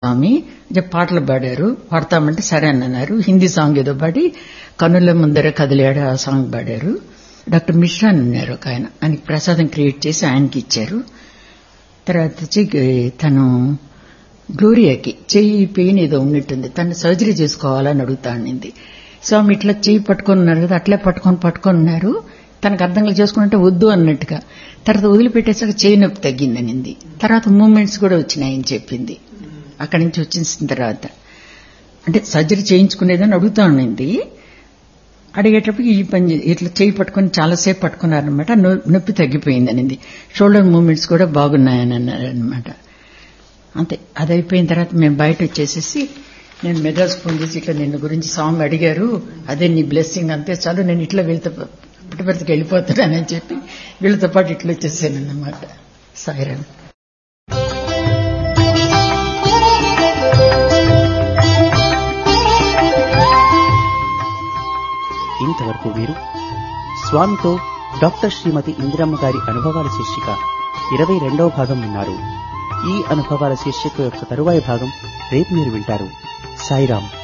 స్వామి ఇక పాటలు పాడారు పాడతామంటే సరే అని అన్నారు హిందీ సాంగ్ ఏదో పాడి కనుల ముందర కదిలాడు ఆ సాంగ్ పాడారు డాక్టర్ మిశ్రా అని ఉన్నారు ఒక ఆయన ఆయనకి ప్రసాదం క్రియేట్ చేసి ఆయనకి ఇచ్చారు తర్వాత వచ్చి తను గ్లోరియాకి చెయ్యి పెయిన్ ఏదో ఉన్నట్టుంది తను సర్జరీ చేసుకోవాలని అడుగుతా ఉండింది స్వామి ఇట్లా చెయ్యి పట్టుకొని ఉన్నారు కదా అట్లే పట్టుకొని పట్టుకొని ఉన్నారు తనకు అర్థంగా చేసుకుంటే వద్దు అన్నట్టుగా తర్వాత వదిలిపెట్టేసాక చేయి నొప్పి తగ్గిందనింది తర్వాత మూమెంట్స్ కూడా వచ్చినాయని చెప్పింది అక్కడి నుంచి వచ్చేసిన తర్వాత అంటే సర్జరీ చేయించుకునేదని అడుగుతా ఉండింది అడిగేటప్పుడు ఈ పని ఇట్లా చేయి పట్టుకొని చాలాసేపు పట్టుకున్నారనమాట నొప్పి తగ్గిపోయింది అనింది షోల్డర్ మూమెంట్స్ కూడా బాగున్నాయని అన్నారనమాట అంతే అది అయిపోయిన తర్వాత మేము బయట వచ్చేసేసి నేను మెడ్రాస్ ఫోన్ చేసి ఇట్లా నిన్ను గురించి స్వామి అడిగారు అదే నీ బ్లెస్సింగ్ అంతే చాలు నేను ఇట్లా వీళ్ళతో పుట్టపర్తికి వెళ్ళిపోతానని చెప్పి వీళ్ళతో పాటు ఇట్లా వచ్చేసాను అన్నమాట సాయిరామ్ ఇంతవరకు మీరు స్వామితో డాక్టర్ శ్రీమతి ఇందిరమ్మ గారి అనుభవాల శీర్షిక ఇరవై రెండవ భాగం విన్నారు ఈ అనుభవాల శీర్షిక యొక్క తరువాయి భాగం రేపు మీరు వింటారు సాయిరాం